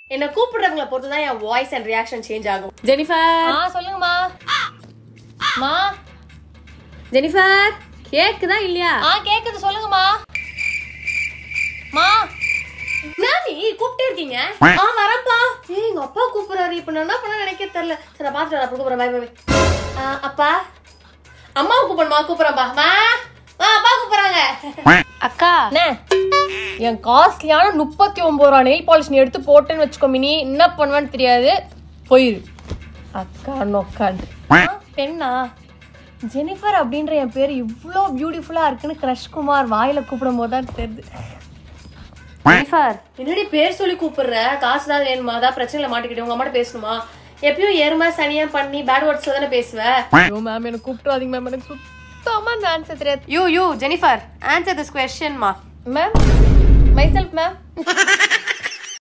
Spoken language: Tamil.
என்ன கூப்பிடுறவங்கள பொறுத்து தான் என் வாய்ஸ் அண்ட் ரியாக்ஷன் சேஞ்ச் ஆகும் ஜெனிஃபர் ஆ சொல்லுங்கம்மா மா ஜெனிஃபர் கேக்குதா இல்லையா ஆ கேக்குது சொல்லுங்கம்மா மா நானி கூப்பிட்டே இருக்கீங்க ஆ வரப்பா ஏய் எங்க அப்பா கூப்பிடுறாரு இப்ப நான் என்ன பண்ண நினைக்க தெரியல சரி நான் பாத்துட்டு வரேன் அப்புறம் கூப்பிடுறேன் பை பை பை ஆ, அப்பா அம்மாவை கூப்பிடணுமா கூப்பிடுறேன்பா மா ஆ அப்பா கூப்பிடுறாங்க அக்கா என்ன என் காஸ்ட்லியான முப்பத்தி ஒன்பது ரூபா நெயில் பாலிஷ் நீ எடுத்து போட்டேன்னு வச்சுக்கோ மினி என்ன பண்ணுவேன்னு தெரியாது போயிரு அக்கா நொக்காண்டு பெண்ணா ஜெனிஃபர் அப்படின்ற என் பேர் இவ்வளோ பியூட்டிஃபுல்லாக இருக்குன்னு கிரஷ் குமார் வாயில கூப்பிடும் போது தான் தெரியுது ஜெனிஃபர் என்னடி பேர் சொல்லி கூப்பிடுற காசு தான் வேணுமா அதான் பிரச்சனையில மாட்டிக்கிட்டு உங்க அம்மாட்ட பேசணுமா எப்பயும் எருமை சனியா பண்ணி பேட் வேர்ட்ஸ்ல தானே பேசுவ ஐயோ மேம் எனக்கு கூப்பிட்டுறாதீங்க மேம் எனக்கு சுத்தமாக இந்த ஆன்சர் தெரியாது you you Jennifer answer this question மா மேம் மை செல்ஃப் மேம்